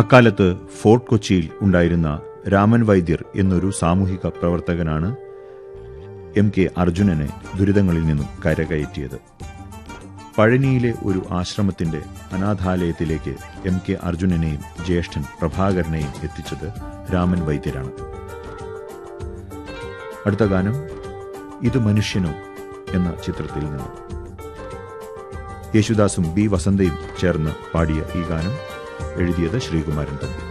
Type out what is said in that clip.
അക്കാലത്ത് ഫോർട്ട് കൊച്ചിയിൽ ഉണ്ടായിരുന്ന രാമൻ വൈദ്യർ എന്നൊരു സാമൂഹിക പ്രവർത്തകനാണ് എം കെ അർജുനനെ ദുരിതങ്ങളിൽ നിന്നും കരകയറ്റിയത് പഴനിയിലെ ഒരു ആശ്രമത്തിന്റെ അനാഥാലയത്തിലേക്ക് എം കെ അർജുനനെയും ജ്യേഷ്ഠൻ പ്രഭാകരനെയും എത്തിച്ചത് രാമൻ വൈദ്യരാണ് അടുത്ത ഗാനം ഇത് മനുഷ്യനോ എന്ന ചിത്രത്തിൽ നിന്ന് യേശുദാസും ബി വസന്തയും ചേർന്ന് പാടിയ ഈ ഗാനം എഴുതിയത് ശ്രീകുമാരൻ തമ്പി